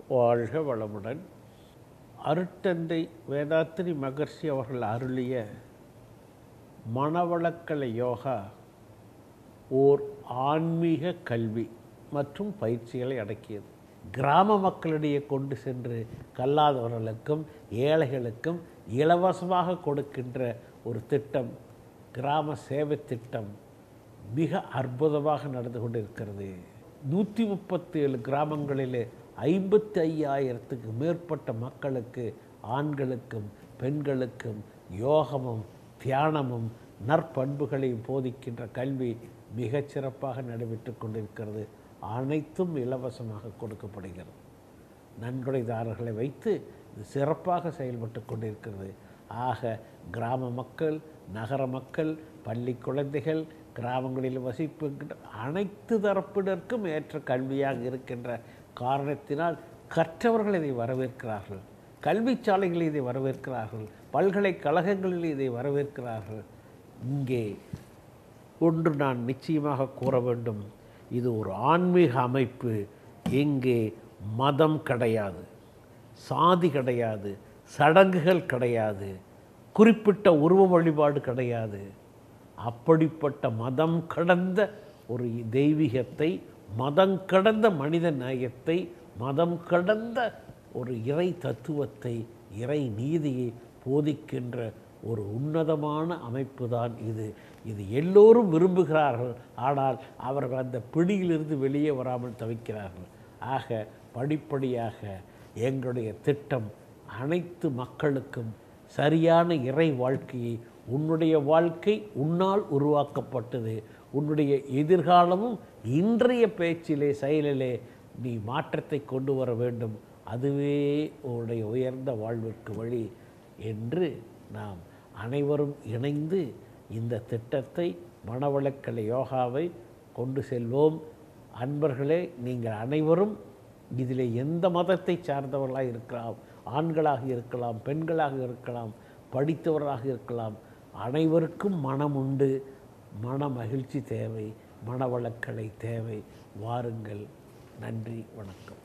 வாழ்க வளமுடன் அருட்டந்தை வேதாத்திரி மகர்ஷி அவர்கள் அருளிய மனவளக்கலை யோகா ஓர் ஆன்மீக கல்வி மற்றும் பயிற்சிகளை அடக்கியது கிராம மக்களிடையே கொண்டு சென்று கல்லாதவர்களுக்கும் ஏழைகளுக்கும் இலவசமாக கொடுக்கின்ற ஒரு திட்டம் கிராம சேவை திட்டம் மிக அற்புதமாக நடந்து கொண்டிருக்கிறது நூற்றி முப்பத்தி ஏழு கிராமங்களிலே ஐம்பத்தி ஐயாயிரத்துக்கு மேற்பட்ட மக்களுக்கு ஆண்களுக்கும் பெண்களுக்கும் யோகமும் தியானமும் நற்பண்புகளையும் போதிக்கின்ற கல்வி மிகச் சிறப்பாக நடைபெற்று கொண்டிருக்கிறது அனைத்தும் இலவசமாக கொடுக்கப்படுகிறது நன்கொடைதாரர்களை வைத்து இது சிறப்பாக செயல்பட்டு கொண்டிருக்கிறது ஆக கிராம மக்கள் நகர மக்கள் பள்ளி குழந்தைகள் கிராமங்களில் வசிப்புகின்ற அனைத்து தரப்பினருக்கும் ஏற்ற கல்வியாக இருக்கின்ற காரணத்தினால் கற்றவர்கள் இதை வரவேற்கிறார்கள் கல்வி சாலைகளில் இதை வரவேற்கிறார்கள் பல்கலைக்கழகங்களில் இதை வரவேற்கிறார்கள் இங்கே ஒன்று நான் நிச்சயமாக கூற வேண்டும் இது ஒரு ஆன்மீக அமைப்பு இங்கே மதம் கிடையாது சாதி கிடையாது சடங்குகள் கிடையாது குறிப்பிட்ட உருவ வழிபாடு கிடையாது அப்படிப்பட்ட மதம் கடந்த ஒரு தெய்வீகத்தை மதம் கடந்த மனித நேயத்தை மதம் கடந்த ஒரு இறை தத்துவத்தை இறை நீதியை போதிக்கின்ற ஒரு உன்னதமான அமைப்பு தான் இது இது எல்லோரும் விரும்புகிறார்கள் ஆனால் அவர்கள் அந்த பிடியிலிருந்து வெளியே வராமல் தவிக்கிறார்கள் ஆக படிப்படியாக எங்களுடைய திட்டம் அனைத்து மக்களுக்கும் சரியான இறை வாழ்க்கையை உன்னுடைய வாழ்க்கை உன்னால் உருவாக்கப்பட்டது உன்னுடைய எதிர்காலமும் இன்றைய பேச்சிலே செயலிலே நீ மாற்றத்தை கொண்டு வர வேண்டும் அதுவே உன்னுடைய உயர்ந்த வாழ்விற்கு வழி என்று நாம் அனைவரும் இணைந்து இந்த திட்டத்தை மனவளக்கலை யோகாவை கொண்டு செல்வோம் அன்பர்களே நீங்கள் அனைவரும் இதில் எந்த மதத்தை சார்ந்தவர்களாக இருக்கலாம் ஆண்களாக இருக்கலாம் பெண்களாக இருக்கலாம் படித்தவர்களாக இருக்கலாம் அனைவருக்கும் மனம் உண்டு மன மகிழ்ச்சி தேவை மனவளக்கலை தேவை வாருங்கள் நன்றி வணக்கம்